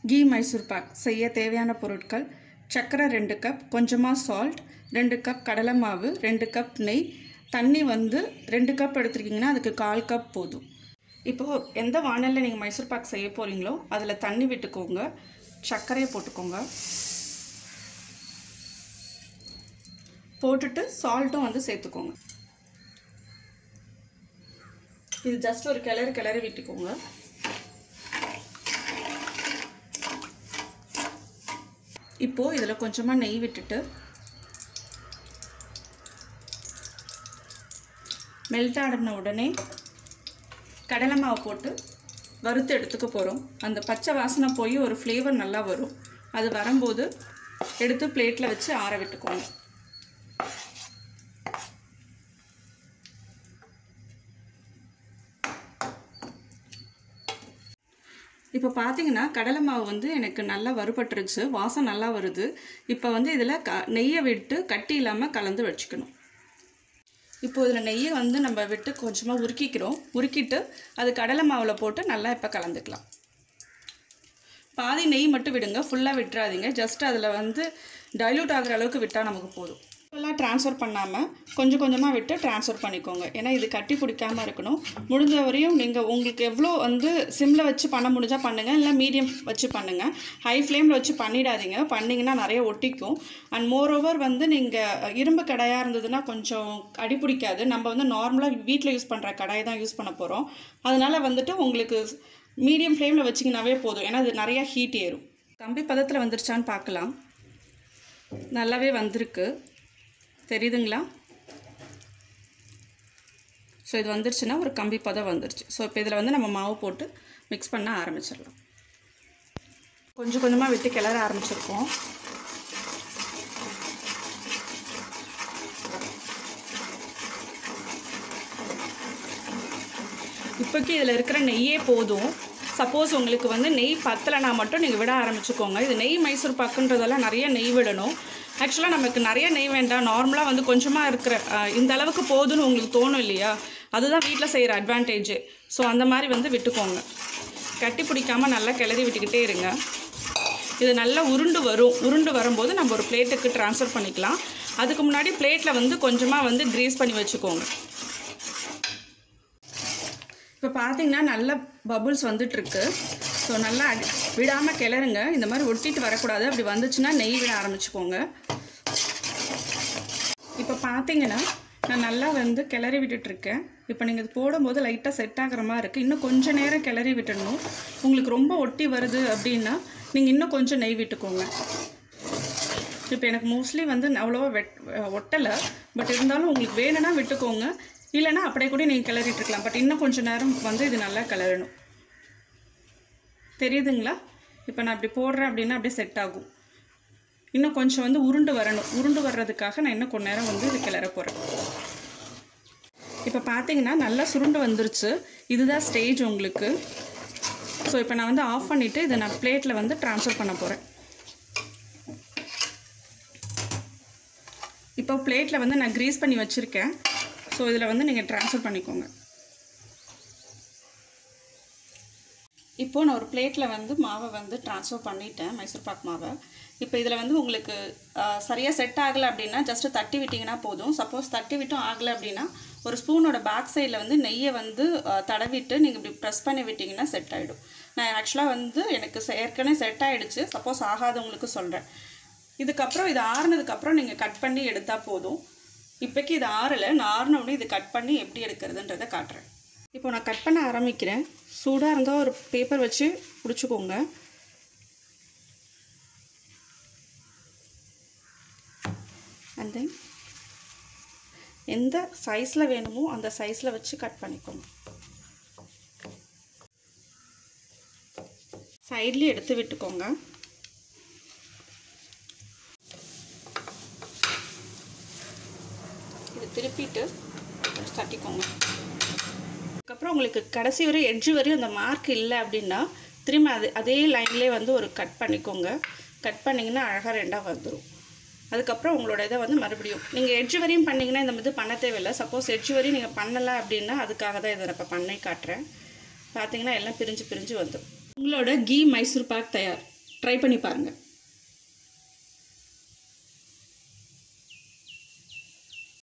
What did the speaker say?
key Mysore பாக் செய்ய தேவையான பொருட்கள் சர்க்கரை ரெண்டு கப் கொஞ்சமாக சால்ட் ரெண்டு கப் கடலை மாவு ரெண்டு கப் நெய் தண்ணி வந்து ரெண்டு கப் எடுத்துருக்கீங்கன்னா அதுக்கு கால் கப் போதும் இப்போது எந்த வானலில் நீங்கள் மைசூர் பாக் செய்ய போகிறீங்களோ அதில் தண்ணி விட்டுக்கோங்க சர்க்கரையை போட்டுக்கோங்க போட்டுட்டு சால்ட்டும் வந்து சேர்த்துக்கோங்க இது ஜஸ்ட் ஒரு கிளறு கிளறி விட்டுக்கோங்க இப்போது இதில் கொஞ்சமாக நெய் விட்டுட்டு மெல்ட் ஆடின உடனே கடலை மாவு போட்டு வறுத்து எடுத்துக்க போகிறோம் அந்த பச்சை வாசனை போய் ஒரு ஃப்ளேவர் நல்லா வரும் அது வரும்போது எடுத்து பிளேட்டில் வச்சு ஆற விட்டுக்கோங்க இப்போ பார்த்தீங்கன்னா கடலை மாவு வந்து எனக்கு நல்லா வறுபட்டுருச்சு வாசம் நல்லா வருது இப்போ வந்து இதில் க நெய்யை விட்டு கட்டி இல்லாமல் கலந்து வச்சுக்கணும் இப்போ இதில் நெய்யை வந்து நம்ம விட்டு கொஞ்சமாக உருக்கிக்கிறோம் உருக்கிட்டு அது கடலை மாவில் போட்டு நல்லா இப்போ கலந்துக்கலாம் பாதி நெய் மட்டும் விடுங்க ஃபுல்லாக விட்டுறாதீங்க ஜஸ்ட் அதில் வந்து டைல்யூட் ஆகிற அளவுக்கு விட்டால் நமக்கு போதும் ஃபுல்லாக ட்ரான்ஸ்ஃபர் பண்ணாமல் கொஞ்சம் கொஞ்சமாக விட்டு ட்ரான்ஸ்ஃபர் பண்ணிக்கோங்க ஏன்னா இது கட்டி பிடிக்காமல் இருக்கணும் முடிஞ்ச வரையும் நீங்கள் உங்களுக்கு எவ்வளோ வந்து சிம்மில் வச்சு பண்ண முடிஞ்சால் பண்ணுங்கள் இல்லை மீடியம் வச்சு பண்ணுங்கள் ஹை ஃப்ளேமில் வச்சு பண்ணிடாதீங்க பண்ணிங்கன்னா நிறைய ஒட்டிக்கும் அண்ட் மோரோவர் வந்து நீங்கள் இரும்பு கடாயாக இருந்ததுன்னா கொஞ்சம் அடி பிடிக்காது நம்ம வந்து நார்மலாக வீட்டில் யூஸ் பண்ணுற கடாய் தான் யூஸ் பண்ண போகிறோம் அதனால் வந்துட்டு உங்களுக்கு மீடியம் ஃப்ளேமில் வச்சிங்கனாவே போதும் ஏன்னா அது நிறையா ஹீட் ஏறும் கம்பி பதத்தில் வந்துருச்சான்னு பார்க்கலாம் நல்லாவே வந்திருக்கு தெரியுதுங்களா ஸோ இது வந்துருச்சுன்னா ஒரு கம்பி பதம் வந்துருச்சு ஸோ இப்போ இதில் வந்து நம்ம மாவு போட்டு மிக்ஸ் பண்ண ஆரம்பிச்சிடலாம் கொஞ்சம் கொஞ்சமாக விட்டு கிளற ஆரம்பிச்சிருக்கோம் இப்போக்கி இதில் இருக்கிற நெய்யே போதும் சப்போஸ் உங்களுக்கு வந்து நெய் பத்தலைனா மட்டும் நீங்கள் விட ஆரம்பிச்சுக்கோங்க இது நெய் மைசூர் பாக்குன்றதெல்லாம் நிறைய நெய் விடணும் ஆக்சுவலாக நமக்கு நிறைய நெய் வேண்டாம் நார்மலாக வந்து கொஞ்சமாக இருக்கிற அஹ், இந்த அளவுக்கு போதும்னு உங்களுக்கு தோணும் இல்லையா அதுதான் வீட்டில் செய்கிற அட்வான்டேஜ் ஸோ அந்த மாதிரி வந்து விட்டுக்கோங்க கட்டி பிடிக்காமல் நல்லா கிளறி விட்டுக்கிட்டே இருங்க இது நல்லா உருண்டு வரும் உருண்டு வரும்போது நம்ம ஒரு பிளேட்டுக்கு ட்ரான்ஸ்ஃபர் பண்ணிக்கலாம் அதுக்கு முன்னாடி பிளேட்டில் வந்து கொஞ்சமாக வந்து க்ரீஸ் பண்ணி வச்சுக்கோங்க இப்போ பார்த்தீங்கன்னா நல்ல பபுள்ஸ் வந்துட்டுருக்கு ஸோ நல்லா அடி விடாமல் கிளறுங்க இந்த மாதிரி ஒட்டிட்டு வரக்கூடாது அப்படி வந்துச்சுன்னா நெய் விட ஆரம்பிச்சுக்கோங்க இப்போ பார்த்தீங்கன்னா நான் நல்லா வந்து கிளறி விட்டுட்ருக்கேன் இப்போ நீங்கள் இது போடும்போது லைட்டாக செட் ஆகிற மாதிரி இருக்குது இன்னும் கொஞ்சம் நேரம் கிளறி விட்டுடணும் உங்களுக்கு ரொம்ப ஒட்டி வருது அப்படின்னா நீங்கள் இன்னும் கொஞ்சம் நெய் விட்டுக்கோங்க இப்போ எனக்கு மோஸ்ட்லி வந்து அவ்வளோவா வெட் ஒட்டலை பட் இருந்தாலும் உங்களுக்கு வேணும்னா விட்டுக்கோங்க இல்லைன்னா அப்படியே கூட நீங்கள் கிளறிட்டு இருக்கலாம் பட் இன்னும் கொஞ்சம் நேரம் வந்து இது நல்லா கிளறணும் தெரியுதுங்களா இப்போ நான் அப்படி போடுறேன் அப்படின்னா அப்படியே செட் ஆகும் இன்னும் கொஞ்சம் வந்து உருண்டு வரணும் உருண்டு வர்றதுக்காக நான் இன்னும் கொஞ்ச நேரம் வந்து இது கிளற போகிறேன் இப்போ பார்த்தீங்கன்னா நல்லா சுருண்டு வந்துருச்சு இதுதான் ஸ்டேஜ் உங்களுக்கு ஸோ இப்போ நான் வந்து ஆஃப் பண்ணிவிட்டு இதை நான் பிளேட்டில் வந்து ட்ரான்ஸ்ஃபர் பண்ண போகிறேன் இப்போ பிளேட்டில் வந்து நான் க்ரீஸ் பண்ணி வச்சுருக்கேன் ஸோ இதில் வந்து நீங்கள் ட்ரான்ஸ்ஃபர் பண்ணிக்கோங்க இப்போது நான் ஒரு பிளேட்டில் வந்து மாவை வந்து ட்ரான்ஸ்ஃபர் பண்ணிட்டேன் மைசூர் பாக் மாவை இப்போ இதில் வந்து உங்களுக்கு சரியாக செட் ஆகலை அப்படின்னா ஜஸ்ட்டு தட்டி விட்டிங்கன்னா போதும் சப்போஸ் தட்டி விட்டும் ஆகலை அப்படின்னா ஒரு ஸ்பூனோட பேக் சைடில் வந்து நெய்யை வந்து ஆ, தடவிட்டு நீங்கள் இப்படி ப்ரெஸ் பண்ணி விட்டிங்கன்னா செட் ஆகிடும் நான் ஆக்சுவலாக வந்து எனக்கு செ- ஏற்கனவே செட் ஆகிடுச்சு சப்போஸ் ஆகாதவங்களுக்கு சொல்கிறேன் இதுக்கப்புறம் இது ஆறுனதுக்கப்புறம் நீங்கள் கட் பண்ணி எடுத்தால் போதும் இப்போக்கி இது ஆறலை நான் ஆறின உடனே இது கட் பண்ணி எப்படி எடுக்கிறதுன்றதை காட்டுறேன் இப்போ நான் கட் பண்ண ஆரம்பிக்கிறேன் சூடாக இருந்தால் ஒரு பேப்பர் வச்சு பிடிச்சிக்கோங்க அண்ட் தென் எந்த சைஸில் வேணுமோ அந்த சைஸில் வச்சு கட் பண்ணிக்கோங்க சைட்லேயே எடுத்து விட்டுக்கோங்க இது திருப்பிட்டு கொஞ்சம் தட்டிக்கோங்க அதுக்கப்புறம் உங்களுக்கு கடைசி வரை எட்ஜு வரையும் அந்த மார்க் இல்லை அப்படின்னா திரும்ப அது அதே லைன்லேயே வந்து ஒரு கட் பண்ணிக்கோங்க கட் பண்ணிங்கன்னா அழகாக ரெண்டாக வந்துடும் அதுக்கப்புறம் உங்களோட இதை வந்து மறுபடியும் நீங்கள் எட்ஜு வரையும் பண்ணிங்கன்னா இந்த இது பண்ண தேவையில்லை சப்போஸ் எட்ஜு வரையும் நீங்கள் பண்ணலை அப்படின்னா அதுக்காக தான் இதை நான் இப்போ பண்ணி காட்டுறேன் பார்த்தீங்கன்னா எல்லாம் பிரிஞ்சு பிரிஞ்சு வந்துடும் உங்களோட கீ மைசூர் பாக் தயார் ட்ரை பண்ணி பாருங்கள்